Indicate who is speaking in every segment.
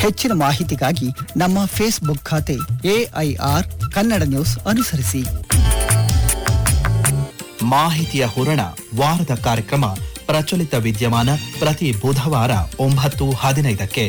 Speaker 1: ಹೆಚ್ಚಿನ ಮಾಹಿತಿಗಾಗಿ ನಮ್ಮ ಫೇಸ್ಬುಕ್ ಖಾತೆ ಎಐಆರ್ ಕನ್ನಡ ನ್ಯೂಸ್ ಅನುಸರಿಸಿ
Speaker 2: ಮಾಹಿತಿಯ ಹೂರಣ ವಾರದ ಕಾರ್ಯಕ್ರಮ ಪ್ರಚಲಿತ ವಿದ್ಯಮಾನ ಪ್ರತಿ ಬುಧವಾರ ಒಂಬತ್ತು ಹದಿನೈದಕ್ಕೆ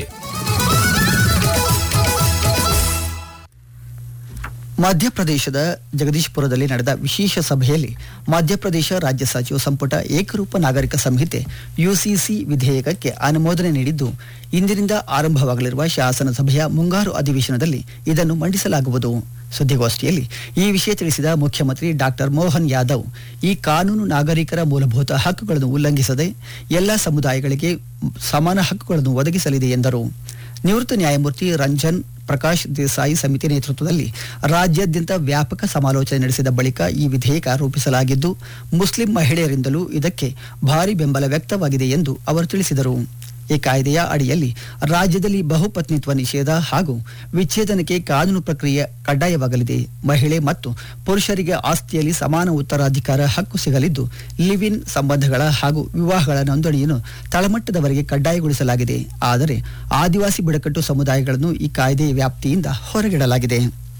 Speaker 1: ಮಧ್ಯಪ್ರದೇಶದ ಜಗದೀಶ್ಪುರದಲ್ಲಿ ನಡೆದ ವಿಶೇಷ ಸಭೆಯಲ್ಲಿ ಮಧ್ಯಪ್ರದೇಶ ರಾಜ್ಯ ಸಚಿವ ಸಂಪುಟ ಏಕರೂಪ ನಾಗರಿಕ ಸಂಹಿತೆ ಯುಸಿಸಿ ವಿಧೇಯಕಕ್ಕೆ ಅನುಮೋದನೆ ನೀಡಿದ್ದು ಇಂದಿನಿಂದ ಆರಂಭವಾಗಲಿರುವ ಶಾಸನಸಭೆಯ ಮುಂಗಾರು ಅಧಿವೇಶನದಲ್ಲಿ ಇದನ್ನು ಮಂಡಿಸಲಾಗುವುದು ಸುದ್ದಿಗೋಷ್ಠಿಯಲ್ಲಿ ಈ ವಿಷಯ ತಿಳಿಸಿದ ಮುಖ್ಯಮಂತ್ರಿ ಡಾಕ್ಟರ್ ಮೋಹನ್ ಯಾದವ್ ಈ ಕಾನೂನು ನಾಗರಿಕರ ಮೂಲಭೂತ ಹಕ್ಕುಗಳನ್ನು ಉಲ್ಲಂಘಿಸದೆ ಎಲ್ಲ ಸಮುದಾಯಗಳಿಗೆ ಸಮಾನ ಹಕ್ಕುಗಳನ್ನು ಒದಗಿಸಲಿದೆ ಎಂದರು ನಿವೃತ್ತ ನ್ಯಾಯಮೂರ್ತಿ ರಂಜನ್ ಪ್ರಕಾಶ್ ದೇಸಾಯಿ ಸಮಿತಿ ನೇತೃತ್ವದಲ್ಲಿ ರಾಜ್ಯಾದ್ಯಂತ ವ್ಯಾಪಕ ಸಮಾಲೋಚನೆ ನಡೆಸಿದ ಬಳಿಕ ಈ ವಿಧೇಯಕ ರೂಪಿಸಲಾಗಿದ್ದು ಮುಸ್ಲಿಂ ಮಹಿಳೆಯರಿಂದಲೂ ಇದಕ್ಕೆ ಭಾರಿ ಬೆಂಬಲ ವ್ಯಕ್ತವಾಗಿದೆ ಎಂದು ಅವರು ತಿಳಿಸಿದರು ಈ ಕಾಯ್ದೆಯ ಅಡಿಯಲ್ಲಿ ರಾಜ್ಯದಲ್ಲಿ ಬಹುಪತ್ನಿತ್ವ ನಿಷೇಧ ಹಾಗೂ ವಿಚ್ಛೇದನಕ್ಕೆ ಕಾನೂನು ಪ್ರಕ್ರಿಯೆ ಕಡ್ಡಾಯವಾಗಲಿದೆ ಮಹಿಳೆ ಮತ್ತು ಪುರುಷರಿಗೆ ಆಸ್ತಿಯಲ್ಲಿ ಸಮಾನ ಉತ್ತರಾಧಿಕಾರ ಹಕ್ಕು ಸಿಗಲಿದ್ದು ಲಿವ್ ಇನ್ ಸಂಬಂಧಗಳ ಹಾಗೂ ವಿವಾಹಗಳ ನೋಂದಣಿಯನ್ನು ತಳಮಟ್ಟದವರೆಗೆ ಕಡ್ಡಾಯಗೊಳಿಸಲಾಗಿದೆ ಆದರೆ ಆದಿವಾಸಿ ಬುಡಕಟ್ಟು ಸಮುದಾಯಗಳನ್ನು ಈ ಕಾಯ್ದೆಯ ವ್ಯಾಪ್ತಿಯಿಂದ ಹೊರಗಿಡಲಾಗಿದೆ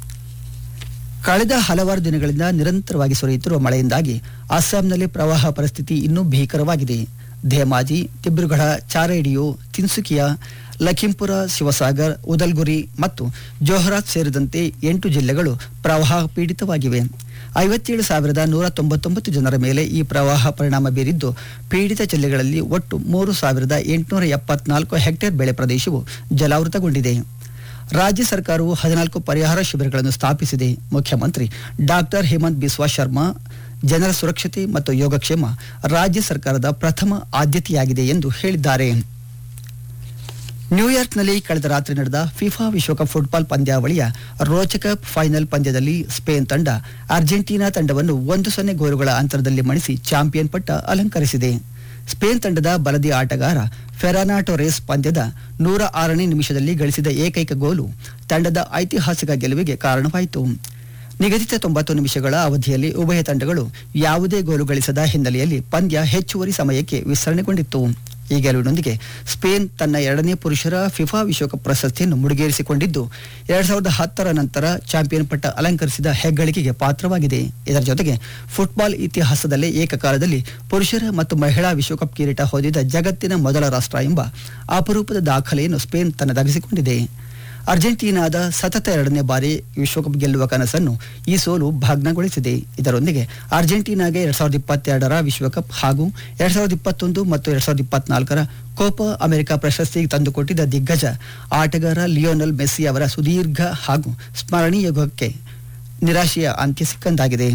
Speaker 1: ಕಳೆದ ಹಲವಾರು ದಿನಗಳಿಂದ ನಿರಂತರವಾಗಿ ಸುರಿಯುತ್ತಿರುವ ಮಳೆಯಿಂದಾಗಿ ಅಸ್ಸಾಂನಲ್ಲಿ ಪ್ರವಾಹ ಪರಿಸ್ಥಿತಿ ಇನ್ನೂ ಭೀಕರವಾಗಿದೆ ಧೇಮಾಜಿ ತಿಬ್ರುಗಢ ಚಾರೇಡಿಯೋ ತಿನ್ಸುಕಿಯಾ ಲಖೀಂಪುರ ಶಿವಸಾಗರ್ ಉದಲ್ಗುರಿ ಮತ್ತು ಜೋಹರಾತ್ ಸೇರಿದಂತೆ ಎಂಟು ಜಿಲ್ಲೆಗಳು ಪ್ರವಾಹ ಪೀಡಿತವಾಗಿವೆ ಐವತ್ತೇಳು ಸಾವಿರದ ನೂರ ತೊಂಬತ್ತೊಂಬತ್ತು ಜನರ ಮೇಲೆ ಈ ಪ್ರವಾಹ ಪರಿಣಾಮ ಬೀರಿದ್ದು ಪೀಡಿತ ಜಿಲ್ಲೆಗಳಲ್ಲಿ ಒಟ್ಟು ಮೂರು ಸಾವಿರದ ಎಂಟುನೂರ ಎಪ್ಪತ್ನಾಲ್ಕು ಹೆಕ್ಟೇರ್ ಬೆಳೆ ಪ್ರದೇಶವು ಜಲಾವೃತಗೊಂಡಿದೆ ರಾಜ್ಯ ಸರ್ಕಾರವು ಹದಿನಾಲ್ಕು ಪರಿಹಾರ ಶಿಬಿರಗಳನ್ನು ಸ್ಥಾಪಿಸಿದೆ ಮುಖ್ಯಮಂತ್ರಿ ಡಾಕ್ಟರ್ ಹೇಮಂತ್ ಬಿಸ್ವಾ ಶರ್ಮಾ ಜನರ ಸುರಕ್ಷತೆ ಮತ್ತು ಯೋಗಕ್ಷೇಮ ರಾಜ್ಯ ಸರ್ಕಾರದ ಪ್ರಥಮ ಆದ್ಯತೆಯಾಗಿದೆ ಎಂದು ಹೇಳಿದ್ದಾರೆ ನ್ಯೂಯಾರ್ಕ್ನಲ್ಲಿ ಕಳೆದ ರಾತ್ರಿ ನಡೆದ ಫಿಫಾ ವಿಶ್ವಕಪ್ ಫುಟ್ಬಾಲ್ ಪಂದ್ಯಾವಳಿಯ ರೋಚಕ ಫೈನಲ್ ಪಂದ್ಯದಲ್ಲಿ ಸ್ಪೇನ್ ತಂಡ ಅರ್ಜೆಂಟೀನಾ ತಂಡವನ್ನು ಒಂದು ಸೊನ್ನೆ ಗೋಲುಗಳ ಅಂತರದಲ್ಲಿ ಮಣಿಸಿ ಚಾಂಪಿಯನ್ ಪಟ್ಟ ಅಲಂಕರಿಸಿದೆ ಸ್ಪೇನ್ ತಂಡದ ಬಲದಿ ಆಟಗಾರ ಫೆರಾನಾ ಟೊರೆಸ್ ಪಂದ್ಯದ ನೂರ ಆರನೇ ನಿಮಿಷದಲ್ಲಿ ಗಳಿಸಿದ ಏಕೈಕ ಗೋಲು ತಂಡದ ಐತಿಹಾಸಿಕ ಗೆಲುವಿಗೆ ಕಾರಣವಾಯಿತು ನಿಗದಿತ ತೊಂಬತ್ತು ನಿಮಿಷಗಳ ಅವಧಿಯಲ್ಲಿ ಉಭಯ ತಂಡಗಳು ಯಾವುದೇ ಗೋಲು ಗಳಿಸದ ಹಿನ್ನೆಲೆಯಲ್ಲಿ ಪಂದ್ಯ ಹೆಚ್ಚುವರಿ ಸಮಯಕ್ಕೆ ವಿಸ್ತರಣೆಗೊಂಡಿತ್ತು ಈ ಗೆಲುವಿನೊಂದಿಗೆ ಸ್ಪೇನ್ ತನ್ನ ಎರಡನೇ ಪುರುಷರ ಫಿಫಾ ವಿಶ್ವಕಪ್ ಪ್ರಶಸ್ತಿಯನ್ನು ಮುಡಿಗೇರಿಸಿಕೊಂಡಿದ್ದು ಎರಡ್ ಸಾವಿರದ ಹತ್ತರ ನಂತರ ಚಾಂಪಿಯನ್ ಪಟ್ಟ ಅಲಂಕರಿಸಿದ ಹೆಗ್ಗಳಿಕೆಗೆ ಪಾತ್ರವಾಗಿದೆ ಇದರ ಜೊತೆಗೆ ಫುಟ್ಬಾಲ್ ಇತಿಹಾಸದಲ್ಲೇ ಏಕಕಾಲದಲ್ಲಿ ಪುರುಷರ ಮತ್ತು ಮಹಿಳಾ ವಿಶ್ವಕಪ್ ಕಿರೀಟ ಹೊಂದಿದ ಜಗತ್ತಿನ ಮೊದಲ ರಾಷ್ಟ್ರ ಎಂಬ ಅಪರೂಪದ ದಾಖಲೆಯನ್ನು ಸ್ಪೇನ್ ತನ್ನದಾಗಿಸಿಕೊಂಡಿದೆ ಅರ್ಜೆಂಟೀನಾದ ಸತತ ಎರಡನೇ ಬಾರಿ ವಿಶ್ವಕಪ್ ಗೆಲ್ಲುವ ಕನಸನ್ನು ಈ ಸೋಲು ಭಗ್ನಗೊಳಿಸಿದೆ ಇದರೊಂದಿಗೆ ಅರ್ಜೆಂಟೀನಾಗೆ ಎರಡ್ ಸಾವಿರದ ಇಪ್ಪತ್ತೆರಡರ ವಿಶ್ವಕಪ್ ಹಾಗೂ ಎರಡ್ ಸಾವಿರದ ಇಪ್ಪತ್ತೊಂದು ಮತ್ತು ಎರಡ್ ಸಾವಿರದ ಇಪ್ಪತ್ನಾಲ್ಕರ ಕೋಪಾ ಅಮೆರಿಕ ಪ್ರಶಸ್ತಿ ತಂದುಕೊಟ್ಟಿದ್ದ ದಿಗ್ಗಜ ಆಟಗಾರ ಲಿಯೋನಲ್ ಮೆಸ್ಸಿ ಅವರ ಸುದೀರ್ಘ ಹಾಗೂ ಸ್ಮರಣೀಯ ಯುಗಕ್ಕೆ ನಿರಾಶೆಯ ಅಂತ್ಯ ಸಿಕ್ಕಂದಾಗಿದೆ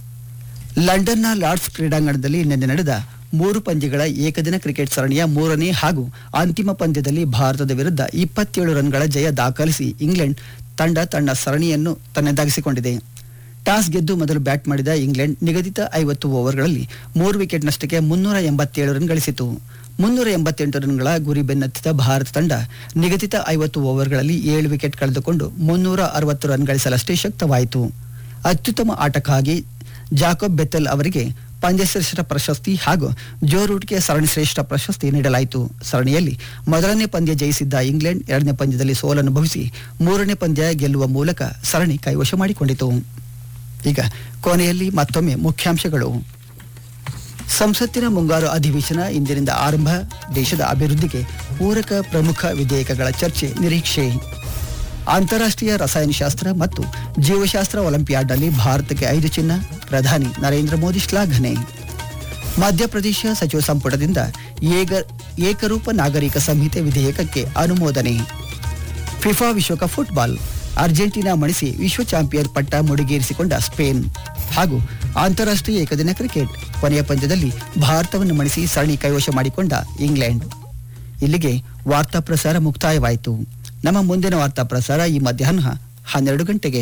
Speaker 1: ಲಂಡನ್ನ ಲಾರ್ಡ್ಸ್ ಕ್ರೀಡಾಂಗಣದಲ್ಲಿ ನಿನ್ನೆ ನಡೆದ ಮೂರು ಪಂದ್ಯಗಳ ಏಕದಿನ ಕ್ರಿಕೆಟ್ ಸರಣಿಯ ಮೂರನೇ ಹಾಗೂ ಅಂತಿಮ ಪಂದ್ಯದಲ್ಲಿ ಭಾರತದ ವಿರುದ್ಧ ಇಪ್ಪತ್ತೇಳು ರನ್ಗಳ ಜಯ ದಾಖಲಿಸಿ ಇಂಗ್ಲೆಂಡ್ ತಂಡ ತನ್ನ ಸರಣಿಯನ್ನು ತನ್ನದಾಗಿಸಿಕೊಂಡಿದೆ ಟಾಸ್ ಗೆದ್ದು ಮೊದಲು ಬ್ಯಾಟ್ ಮಾಡಿದ ಇಂಗ್ಲೆಂಡ್ ನಿಗದಿತ ಐವತ್ತು ಓವರ್ಗಳಲ್ಲಿ ಮೂರು ವಿಕೆಟ್ ನಷ್ಟಕ್ಕೆ ಮುನ್ನೂರ ಎಂಬತ್ತೇಳು ರನ್ ಗಳಿಸಿತು ಮುನ್ನೂರ ಎಂಬತ್ತೆಂಟು ರನ್ಗಳ ಗುರಿ ಬೆನ್ನತ್ತಿದ ಭಾರತ ತಂಡ ನಿಗದಿತ ಐವತ್ತು ಓವರ್ಗಳಲ್ಲಿ ಏಳು ವಿಕೆಟ್ ಕಳೆದುಕೊಂಡು ಮುನ್ನೂರ ಅರವತ್ತು ರನ್ ಗಳಿಸಲಷ್ಟೇ ಶಕ್ತವಾಯಿತು ಅತ್ಯುತ್ತಮ ಆಟಕ್ಕಾಗಿ ಜಾಕೋಬ್ ಬೆತ್ತಲ್ ಅವರಿಗೆ ಪಂದ್ಯಶ್ರೇಷ್ಠ ಪ್ರಶಸ್ತಿ ಹಾಗೂ ಜೋ ರೂಟ್ಗೆ ಸರಣಿ ಶ್ರೇಷ್ಠ ಪ್ರಶಸ್ತಿ ನೀಡಲಾಯಿತು ಸರಣಿಯಲ್ಲಿ ಮೊದಲನೇ ಪಂದ್ಯ ಜಯಿಸಿದ್ದ ಇಂಗ್ಲೆಂಡ್ ಎರಡನೇ ಪಂದ್ಯದಲ್ಲಿ ಸೋಲನುಭವಿಸಿ ಮೂರನೇ ಪಂದ್ಯ ಗೆಲ್ಲುವ ಮೂಲಕ ಸರಣಿ ಕೈವಶ ಮಾಡಿಕೊಂಡಿತು ಈಗ ಕೊನೆಯಲ್ಲಿ ಮತ್ತೊಮ್ಮೆ ಮುಖ್ಯಾಂಶಗಳು ಸಂಸತ್ತಿನ ಮುಂಗಾರು ಅಧಿವೇಶನ ಇಂದಿನಿಂದ ಆರಂಭ ದೇಶದ ಅಭಿವೃದ್ಧಿಗೆ ಪೂರಕ ಪ್ರಮುಖ ವಿಧೇಯಕಗಳ ಚರ್ಚೆ ನಿರೀಕ್ಷೆ ಅಂತಾರಾಷ್ಟ್ರೀಯ ರಸಾಯನಶಾಸ್ತ್ರ ಮತ್ತು ಜೀವಶಾಸ್ತ್ರ ಒಲಿಂಪಿಯಾಡ್ನಲ್ಲಿ ಭಾರತಕ್ಕೆ ಐದು ಚಿನ್ನ ಪ್ರಧಾನಿ ನರೇಂದ್ರ ಮೋದಿ ಶ್ಲಾಘನೆ ಮಧ್ಯಪ್ರದೇಶ ಸಚಿವ ಸಂಪುಟದಿಂದ ಏಕ ಏಕರೂಪ ನಾಗರಿಕ ಸಂಹಿತೆ ವಿಧೇಯಕಕ್ಕೆ ಅನುಮೋದನೆ ಫಿಫಾ ವಿಶ್ವಕಪ್ ಫುಟ್ಬಾಲ್ ಅರ್ಜೆಂಟೀನಾ ಮಣಿಸಿ ವಿಶ್ವ ಚಾಂಪಿಯನ್ ಪಟ್ಟ ಮುಡಿಗೇರಿಸಿಕೊಂಡ ಸ್ಪೇನ್ ಹಾಗೂ ಅಂತಾರಾಷ್ಟ್ರೀಯ ಏಕದಿನ ಕ್ರಿಕೆಟ್ ಕೊನೆಯ ಪಂದ್ಯದಲ್ಲಿ ಭಾರತವನ್ನು ಮಣಿಸಿ ಸರಣಿ ಕೈವಶ ಮಾಡಿಕೊಂಡ ಇಂಗ್ಲೆಂಡ್ ಇಲ್ಲಿಗೆ ವಾರ್ತಾ ಪ್ರಸಾರ ಮುಕ್ತಾಯವಾಯಿತು ನಮ್ಮ ಮುಂದಿನ ವಾರ್ತಾ ಪ್ರಸಾರ ಈ ಮಧ್ಯಾಹ್ನ ಹನ್ನೆರಡು ಗಂಟೆಗೆ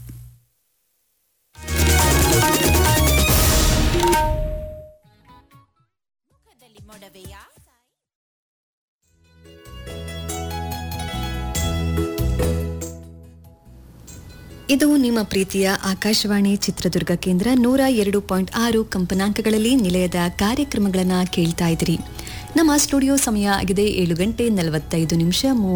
Speaker 3: ಇದು ನಿಮ್ಮ ಪ್ರೀತಿಯ ಆಕಾಶವಾಣಿ ಚಿತ್ರದುರ್ಗ ಕೇಂದ್ರ ನೂರ ಎರಡು ಪಾಯಿಂಟ್ ಆರು ಕಂಪನಾಂಕಗಳಲ್ಲಿ ನಿಲಯದ ಕಾರ್ಯಕ್ರಮಗಳನ್ನು ಕೇಳ್ತಾ ಇದ್ದೀರಿ ನಮ್ಮ ಸ್ಟುಡಿಯೋ ಸಮಯ ಆಗಿದೆ ಏಳು ಗಂಟೆ ನಲವತ್ತೈದು ನಿಮಿಷ